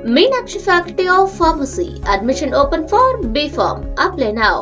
Meenakshi Faculty of Pharmacy. Admission open for BPharm. Apply now.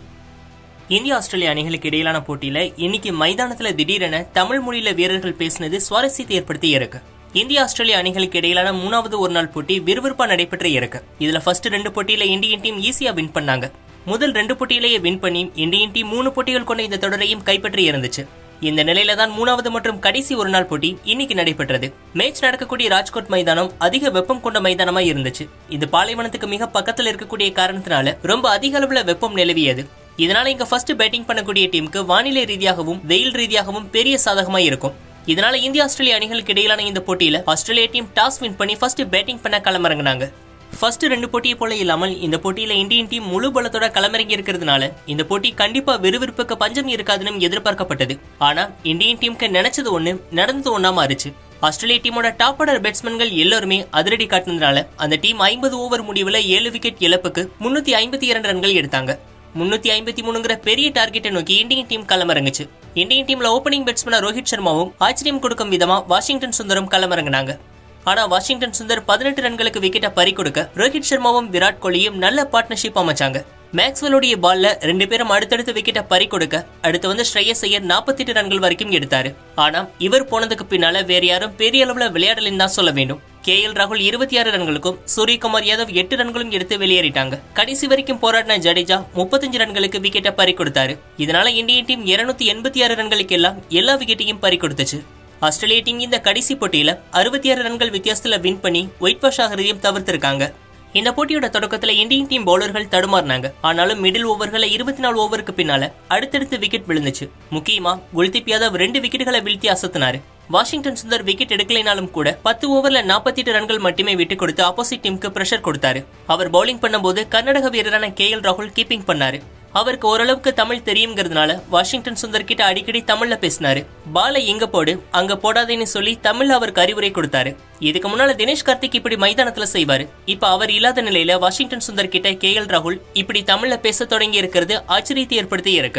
இந்திய ஆஸ்திரேலிய அணிகளுக்கு இடையிலான போட்டியில இன்னைக்கு மைதானத்துல திடீரென தமிழ் மொழியில வீரர்கள் பேசினது சுவாரஸ்யத்தை ஏற்படுத்தி இருக்கு இந்திய ஆஸ்திரேலிய அணிகளுக்கு இடையிலான மூணாவது ஒரு நாள் போட்டி விறுவிறுப்பா நடைபெற்று இருக்கு இதுல ஃபர்ஸ்ட் ரெண்டு போட்டியில இந்தியன் டீம் ஈஸியா வின் பண்ணாங்க முதல் ரெண்டு போட்டியிலேயே வின் பண்ணி இந்தியன் டீம் மூணு போட்டிகள் கொண்ட இந்த தொடரையும் கைப்பற்றி இருந்துச்சு இந்த நிலையில தான் மூணாவது மற்றும் கடைசி ஒரு நாள் போட்டி இன்னைக்கு நடைபெற்றது மேட்ச் நடக்கக்கூடிய ராஜ்கோட் மைதானம் அதிக வெப்பம் கொண்ட மைதானமா இருந்துச்சு இது பாலைவனத்துக்கு மிக பக்கத்துல இருக்கக்கூடிய காரணத்தினால ரொம்ப அதிக அளவுல வெப்பம் நிலவியது இதனால இங்க ஃபர்ஸ்ட் பேட்டிங் பண்ணக்கூடிய டீமுக்கு வானிலை ரீதியாகவும் வெயில் ரீதியாகவும் பெரிய சாதகமா இருக்கும் இதனால இந்திய ஆஸ்திரேலிய அணிகளுக்கு இடையிலான இந்த போட்டியில ஆஸ்திரேலிய டீம் டாஸ் வின் பண்ணி ஃபர்ஸ்ட் பேட்டிங் பண்ண களமிறங்கினாங்க ஃபர்ஸ்ட் ரெண்டு போட்டியை போல இல்லாமல் இந்த போட்டியில இந்தியன் டீம் முழு பலத்தோட களமிறங்கி இருக்கிறதுனால இந்த போட்டி கண்டிப்பா விறுவிறுப்புக்கு பஞ்சம் இருக்காதுன்னு எதிர்பார்க்கப்பட்டது ஆனா இந்தியன் டீமுக்கு நினைச்சது ஒண்ணு நடந்தது ஒண்ணா மாறுச்சு ஆஸ்திரேலிய டீமோட டாப் ஆர்டர் பேட்ஸ்மேன்கள் எல்லாருமே அதிரடி காட்டினதுனால அந்த டீம் ஐம்பது ஓவர் முடிவுல ஏழு விக்கெட் இழப்புக்கு முன்னூத்தி ஐம்பத்தி இரண்டு ரன்கள் எடுத்தாங்க முன்னூத்தி ஐம்பத்தி மூணுங்கிற பெரிய டார்கெட்டை நோக்கி இந்தியன் டீம் களமிறங்குச்சு இந்தியன் டீம்ல ஓப்பனிங் பேட்ஸ்மேனா ரோஹித் சர்மாவும் ஆச்சரியம் கொடுக்கும் விதமா வாஷிங்டன் சுந்தரம் களமிறங்கினாங்க ஆனா வாஷிங்டன் சுந்தர் பதினெட்டு ரன்களுக்கு விக்கெட்டை பறி கொடுக்க ரோஹித் சர்மாவும் விராட் கோலியும் நல்ல பார்ட்னர்ஷிப் அமைச்சாங்க மேக்ஸ்வெலுடைய பால்ல ரெண்டு பேரும் அடுத்தடுத்து விக்கெட்டை பறி கொடுக்க அடுத்து வந்து ஸ்ரேயஸ் ஐயர் நாற்பத்தி எட்டு ரன்கள் வரைக்கும் எடுத்தாரு ஆனா இவர் போனதுக்கு பின்னால வேற யாரும் பெரிய அளவுல விளையாடலன்னு தான் சொல்ல வேண்டும் கே எல் ராகுல் இருபத்தி ஆறு ரன்களுக்கும் சூரியகுமார் யாதவ் எட்டு ரன்களும் எடுத்து வெளியேறிட்டாங்க கடைசி வரைக்கும் போராடின ஜடேஜா முப்பத்தஞ்சு ரன்களுக்கு விக்கெட்டை பறி கொடுத்தாரு இதனால இந்தியன் டீம் இருநூத்தி எண்பத்தி ஆறு ரன்களுக்கு எல்லாம் எல்லா விக்கெட்டையும் பறி கொடுத்துச்சு ஆஸ்திரேலிய டீம் இந்த கடைசி போட்டியில அறுபத்தி ஆறு ரன்கள் வித்தியாசத்துல வின் பண்ணி ஒயிட் வாஷ் ஆகிறதையும் தவிர்த்திருக்காங்க இந்த போட்டியோட தொடக்கத்துல இந்தியன் டீம் பவுலர்கள் தடுமாறினாங்க ஆனாலும் மிடில் ஓவர்கள இருபத்தி நாலு ஓவருக்கு பின்னால அடுத்தடுத்து விக்கெட் விழுந்துச்சு முக்கியமா குல்தீப் யாதவ் ரெண்டு விக்கெட்டுகளை வீழ்த்தி அசத்தினாரு வாஷிங்டன் சுந்தர் விக்கெட் எடுக்கலைனாலும் கூட பத்து ஓவர்ல நாற்பத்தி எட்டு ரன்கள் மட்டுமே விட்டு கொடுத்து ஆப்போசிட் டீமுக்கு பிரஷர் கொடுத்தாரு அவர் பவுலிங் பண்ணும்போது கர்நாடக வீரரான கே எல் ராகுல் கீப்பிங் பண்ணாரு அவருக்கு ஓரளவுக்கு தமிழ் தெரியுங்கிறதுனால வாஷிங்டன் சுந்தர் கிட்ட அடிக்கடி தமிழ்ல பேசினாரு பாலை இங்க போடு அங்க போடாதேன்னு சொல்லி தமிழ்ல அவருக்கு அறிவுரை கொடுத்தாரு இதுக்கு முன்னால தினேஷ் கார்த்திக் இப்படி மைதானத்துல செய்வாரு இப்ப அவர் இல்லாத நிலையில வாஷிங்டன் சுந்தர் கிட்ட கே எல் ராகுல் இப்படி தமிழ்ல பேச தொடங்கி இருக்கிறது ஆச்சரியத்தை ஏற்படுத்தி இருக்கு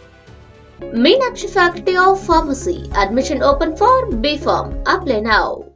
Meenakshi Faculty of Pharmacy. Admission open for BPharm. Apply now.